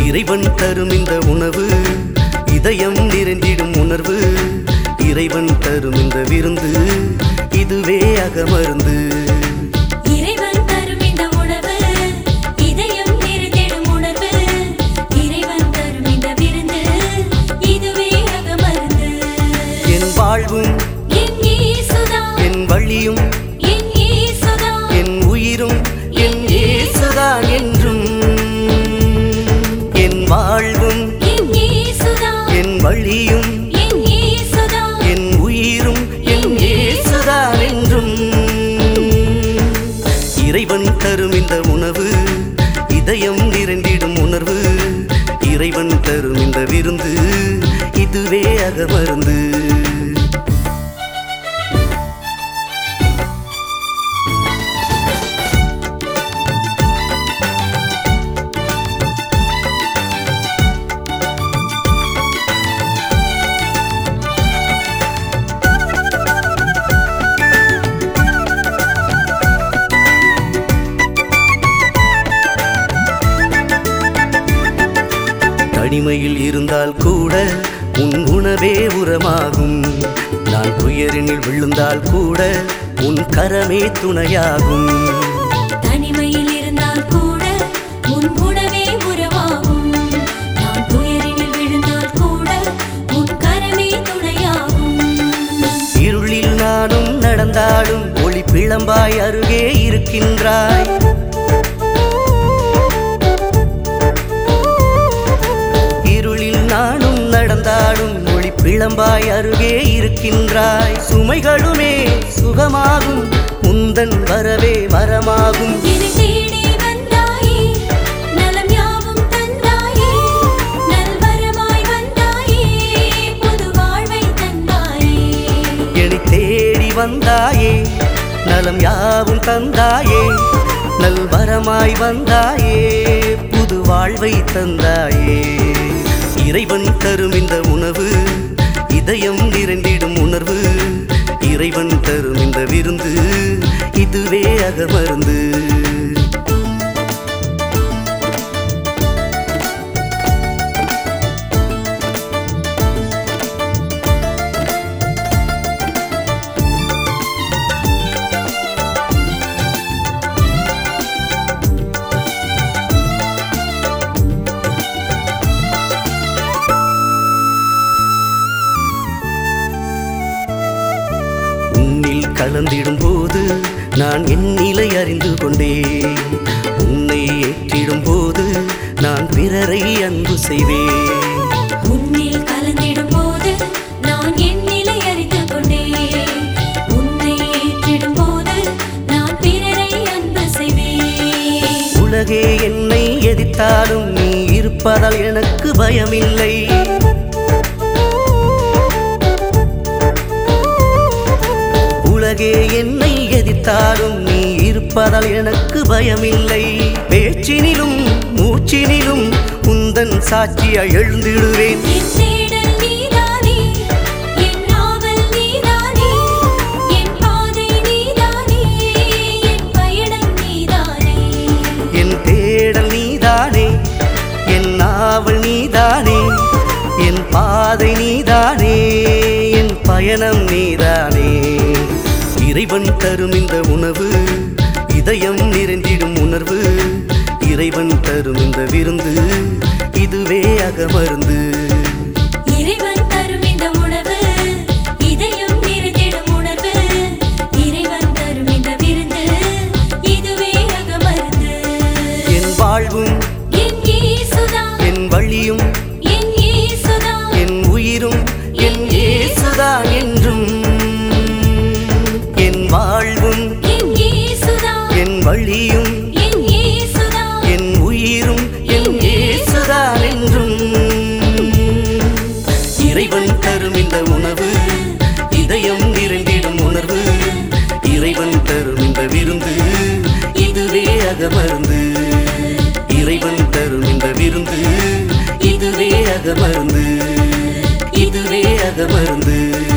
இறைவன் தரும் இந்த உணவு இதயம் நிறைந்திடும் உணர்வு இறைவன் தரும் இந்த விருந்து இதுவே அகமருந்து இறைவன் தரும் இந்த உணவு இதயம் நிறைந்திடும் உணர்வு இறைவன் தரும் இந்த விருந்து இதுவே அகமருந்து என் வாழ்வும் என் இயேசுதான் என் வழியும் என் இயேசுதான் என் உயிரும் என் இயேசுதான் என்றும் என் வாழ்வும் என் இயேசுதான் என் வழியும் என் இயேசுதான் என் உயிரும் என் இயேசுதான் என்றும் இறைவன் தரும் இந்த உணவு இதயம் நிறைந்திடும் உணர்வு இறைவன் தரும் இந்த விருந்து இதுவே அகமருந்து தனிமையில் இருந்தால் கூட உன் உணவே உரமாகும் நான் துயரினில் விழுந்தால் கூட உன் கரமே துணையாகும் தனிமையில் இருந்தால் கூட உன் உணவே உறவாகும் நான் துயரினில் விழுந்தால் கூட உன் கரமே துணையாகும் இருளில் நானும் நடந்தாலும் ஒளி பிளம்பாய் அருகே இருக்கின்றாய் இருளில் நானும் நடந்தாலும் ஒளி பிளம்பாய் அருகே இருக்கின்றாய் சுமைகளுமே சுகமாகும் உந்தன் வரவே வரமாகும் என்னை தேடி வந்தாயே நலம் யாவும் தந்தாயே நல்வரமாய் வந்தாயே புது வாழ்வை தந்தாயே என்னை தேடி வந்தாயே நலம் யாவும் தந்தாயே நல்வரமாய் வந்தாயே புது வாழ்வை தந்தாயே இறைவன் தரும் இந்த உணவு இதயம் நிறைந்திடும் உணர்வு இறைவன் தரும் இந்த விருந்து இதுவே அகமருந்து உன்னில் கலந்திடும் போது நான் என் நிலை அறிந்து கொண்டேன் உன்னை ஏற்றிடும் போது நான் பிறரை அன்பு செய்வேன் உன்னில் கலந்திடும் போது நான் என் நிலை அறிந்து கொண்டேன் உன்னை ஏற்றிடும் போது நான் பிறரை அன்பு செய்வேன் உலகே என்னை எதிர்த்தாலும் நீ இருப்பதால் எனக்கு பயமில்லை உலகே என்னை எதிர்த்தாலும் நீ இருப்பதால் எனக்கு பயமில்லை பேச்சினிலும் மூச்சினிலும் உந்தன் சாட்சியா எழுந்திடுவேன் என் தேடல் நீதானே என் நாவல் நீதானே என் பாதை நீதானே என் பயணம் நீதானே என் தேடல் நீதானே என் நாவல் நீதானே என் பாதை நீதானே என் பயணம் நீதானே இறைவன் தரும் இந்த உணவு இதயம் நிறைந்திடும் உணர்வு இறைவன் தரும் இந்த விருந்து இதுவே அகமருந்து இறைவன் தரும் இந்த உணவு இதயம் நிறைந்திடும் உணர்வு இறைவன் தரும் இந்த விருந்து இதுவே அகமருந்து என் வாழ்வும் என் இயேசுதான் என் வழியும் என் இயேசுதான் என் உயிரும் என் இயேசுதான் என்றும் என் வாழ்வும் என் இயேசுதான் என் வழியும் என் இயேசுதான் என் உயிரும் என் இயேசுதான் என்றும் இறைவன் தரும் இந்த உணவு இதயம் நிறைந்திடும் உணர்வு இறைவன் தரும் இந்த விருந்து இதுவே அகமருந்து இறைவன் தரும் இந்த விருந்து இதுவே அகமருந்து இதுவே அகமருந்து